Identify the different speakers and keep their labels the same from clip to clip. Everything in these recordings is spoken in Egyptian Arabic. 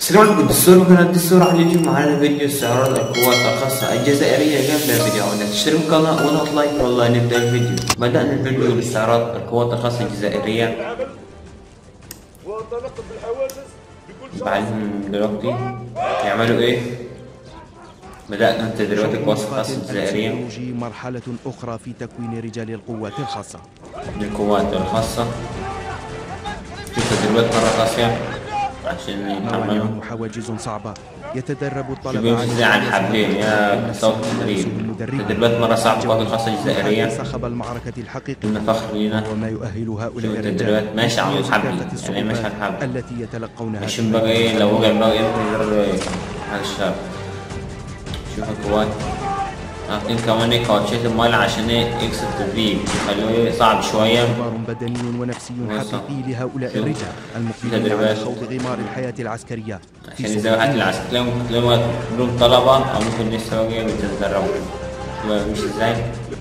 Speaker 1: السلام عليكم دستور قناة دستور على اليوتيوب معنا فيديو استعراض القوات الخاصة الجزائرية قبل الفيديو ولا تشتركوا القناة ونحط لايك والله نبدأ الفيديو بدأنا الفيديو باستعراض القوات الخاصة الجزائرية
Speaker 2: وانطلقت بالحوادث بكل
Speaker 1: بعدهم دلوقتي يعملوا ايه بدأنا تدريبات القوات الخاصة الجزائرية
Speaker 3: التكنولوجي مرحلة أخرى في تكوين رجال القوات الخاصة
Speaker 1: للقوات الخاصة في تدريبات مرة قاسية عشان يتحملوا
Speaker 3: أمامهم حواجز صعبة يتدرب الطلبة
Speaker 1: شباب زي على الحبلين يا صوت التدريب تدريبات مرة صعبة القوات الخاصة الجزائرية
Speaker 3: صخب المعركة الحقيقي
Speaker 1: إن فخر لينا
Speaker 3: وما يؤهل هؤلاء
Speaker 1: شوف
Speaker 3: الرجال
Speaker 1: التدريبات ماشي على الحبل،
Speaker 3: لمواجهة
Speaker 1: يعني ماشي على
Speaker 3: الصعوبات
Speaker 1: الحبل.
Speaker 3: التي يتلقونها
Speaker 1: مش بقى ايه لو وقع بقى ينزل هذا الشاب شوف القوات عارفين كمان ايه كاوتشات المال عشان ايه يكسب تدريب خلوه ايه صعب شوية
Speaker 3: اختبار بدني ونفسي
Speaker 1: وصح.
Speaker 3: حقيقي لهؤلاء
Speaker 1: شوف.
Speaker 3: الرجال المقبلين
Speaker 1: تدريبات.
Speaker 3: على خوض غمار الحياة العسكرية
Speaker 1: عشان ازاي واحد العسكر تلاقيهم تلاقيهم كلهم طلبة او ممكن لسه بقى بيتدربوا شوف مش ازاي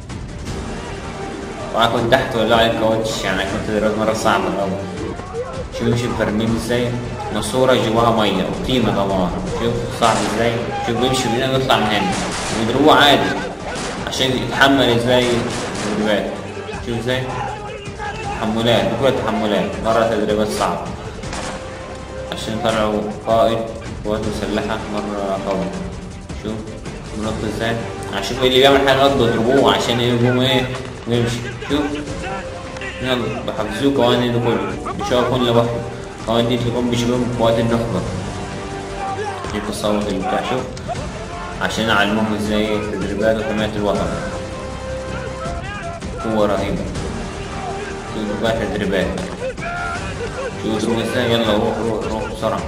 Speaker 1: طبعا كنت تحت ولا على الكاوتش يعني كنت تدريبات مرة صعبة طبعا شوف يمشي البرميل ازاي ماسورة جواها مية وطينة طبعا شوف صعب ازاي شوف بيمشي من هنا ويطلع من هنا ويضربوه عادي عشان يتحمل ازاي التدريبات شوف ازاي تحملات بكل تحملات مرة تدريبات صعبة عشان طلعوا قائد قوات مسلحة مرة قوي شوف منط ازاي عشان اللي بيعمل حاجة غلط بيضربوه عشان يقوم ايه ويمشي شوف يلا بحفظوه قوانين كله مش هو كل لوحده قوانين دي تكون بيشبههم قوات النخبة شوف الصوت اللي بتاع شوف عشان يعلموهم ازاي تدريبات وحماية الوطن قوة رهيبة شوف بقى تدريبات شوف روح ازاي يلا روح روح روح بسرعة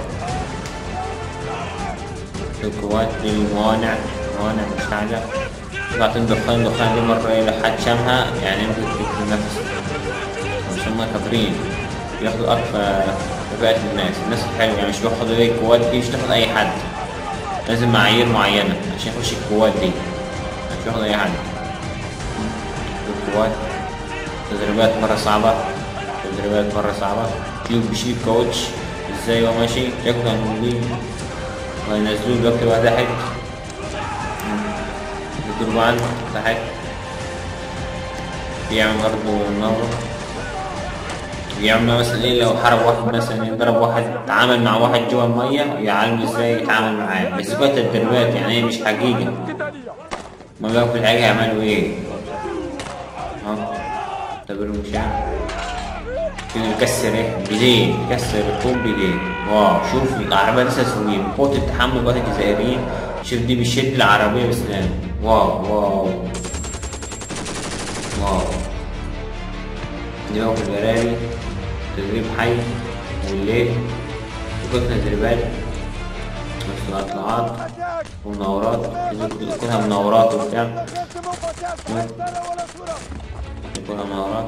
Speaker 1: القوات الموانع موانع مساعدة بعدين دخان دخان دي مرة إيه لو حد شمها يعني ممكن تكتم نفس مش هما كافرين بياخدوا أكفى كفاءة الناس الناس الحلوة يعني مش بياخدوا ايه القوات دي مش تاخد أي حد لازم معايير معينة عشان يخش القوات دي مش بياخد أي حد القوات تدريبات مرة صعبة تدريبات مرة صعبة شوف بيشيل كوتش ازاي هو ماشي ياكل الموبيل وينزلوه دلوقتي بقى تحت الدربان تحت بيعمل برضه النار بيعمل مثلا ايه لو حرب واحد مثلا يضرب واحد تعامل مع واحد جوا المية يعلم ازاي يتعامل معاه بس بقى تدريبات يعني هي مش حقيقة ما بقى في الحقيقة يعملوا ايه ها تبرو مش شوف يكسر ايه بيدين يكسر الكون بيدين واو شوف العربية لسه سوية قوة التحمل بقى الجزائريين شوف دي بيشد العربية بسنان واو واو واو اليوم في البراري تدريب حي والليل وكل تدريبات مثل اطلاعات ومناورات كلها مناورات وبتاع كلها مناورات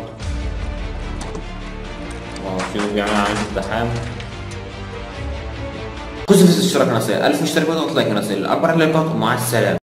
Speaker 1: واو شوف بيعمل عملية التحام خذوا في الاشتراك نصير 1000 مشترك وضغط لايك نصير اكبر اللايكات ومع السلامة